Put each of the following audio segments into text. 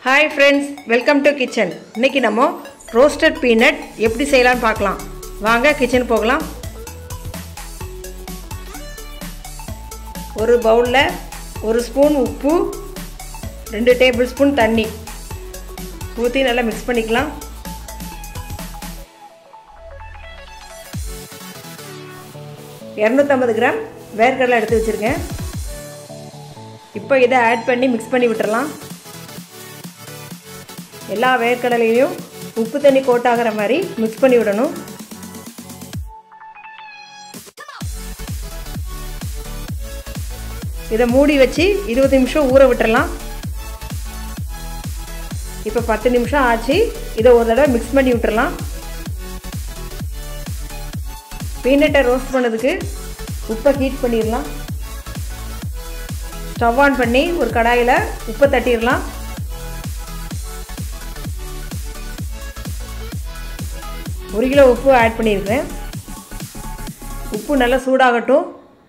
hi friends welcome to kitchen இன்னைக்கு நம்ம roasted peanut எப்படி செய்யலாம்னு பார்க்கலாம் வாங்க கிச்சன் போகலாம் ஒரு பவுலில் ஒரு ஸ்பூன் உப்பு ரெண்டு டேபிள் ஸ்பூன் தண்ணி ஊற்றி நல்லா மிக்ஸ் பண்ணிக்கலாம் இரநூத்தம்பது கிராம் வேர்க்கடலை எடுத்து வச்சுருக்கேன் இப்போ இதை ஆட் பண்ணி மிக்ஸ் பண்ணி விட்டுறலாம் எல்லா வேர்க்கடலையும் உப்பு தண்ணி கோட்டாகிற மாதிரி மிக்ஸ் பண்ணி விடணும் இதை மூடி வச்சு இருபது நிமிஷம் ஊற விட்டுறலாம் இப்போ பத்து நிமிஷம் ஆச்சு இதை ஒரு தடவை மிக்ஸ் பண்ணி விட்டுறலாம் பீனட்டை ரோஸ்ட் பண்ணதுக்கு உப்பை ஹீட் பண்ணிடலாம் ஸ்டவ் ஆன் பண்ணி ஒரு கடாயில் உப்பை தட்டிடலாம் ஒரு கிலோ உப்பு ஆட் பண்ணியிருக்கேன் உப்பு நல்லா சூடாகட்டும்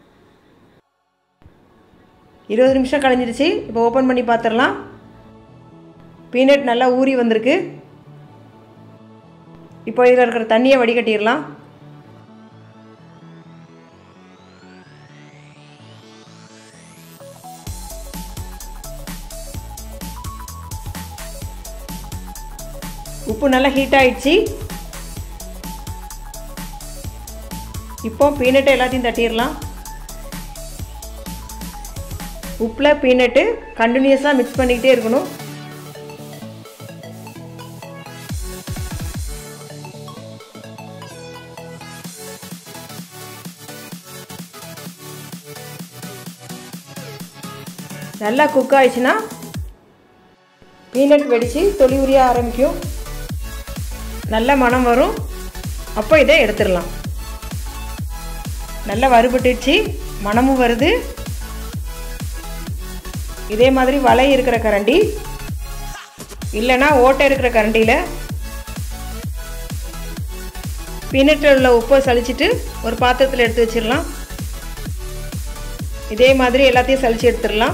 இருபது நிமிஷம் கழிஞ்சிருச்சு இப்போ ஓப்பன் பண்ணி பார்த்துடலாம் பீனட் நல்லா ஊறி வந்திருக்கு இப்போ இதில் இருக்கிற தண்ணியை வடிகட்டிடலாம் உப்பு நல்லா ஹீட் ஆயிடுச்சு இப்போ பீனட்டை எல்லாத்தையும் தட்டிடலாம் உப்பில் பீனட்டு கண்டினியூஸாக மிக்ஸ் பண்ணிக்கிட்டே இருக்கணும் நல்லா குக் ஆயிடுச்சுன்னா பீனட் வெடித்து தொளி உரிய ஆரம்பிக்கும் நல்ல மனம் வரும் அப்போ இதை எடுத்துடலாம் நல்லா வறுபட்டுச்சு மனமும் வருது இதே மாதிரி வலை இருக்கிற கரண்டி இல்லைன்னா ஓட்டை இருக்கிற கரண்டியில் பீனட்டில் உள்ள உப்பை சளிச்சிட்டு ஒரு பாத்திரத்தில் எடுத்து வச்சிடலாம் இதே மாதிரி எல்லாத்தையும் சளிச்சு எடுத்துடலாம்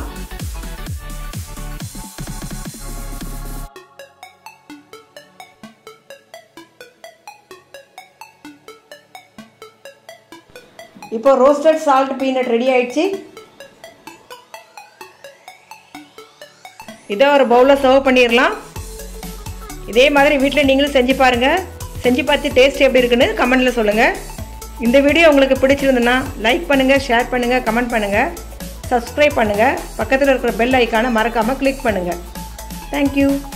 இப்போ ரோஸ்டட் சால்ட் பீனட் ரெடி ஆயிடுச்சு இதை ஒரு பவுலில் சர்வ் பண்ணிடலாம் இதே மாதிரி வீட்டில் நீங்களும் செஞ்சு பாருங்கள் செஞ்சு பார்த்து டேஸ்ட் எப்படி இருக்குன்னு கமெண்டில் சொல்லுங்கள் இந்த வீடியோ உங்களுக்கு பிடிச்சிருந்துன்னா லைக் பண்ணுங்கள் ஷேர் பண்ணுங்கள் கமெண்ட் பண்ணுங்கள் சப்ஸ்கிரைப் பண்ணுங்கள் பக்கத்தில் இருக்கிற பெல் ஐக்கானை மறக்காமல் கிளிக் பண்ணுங்கள் தேங்க்யூ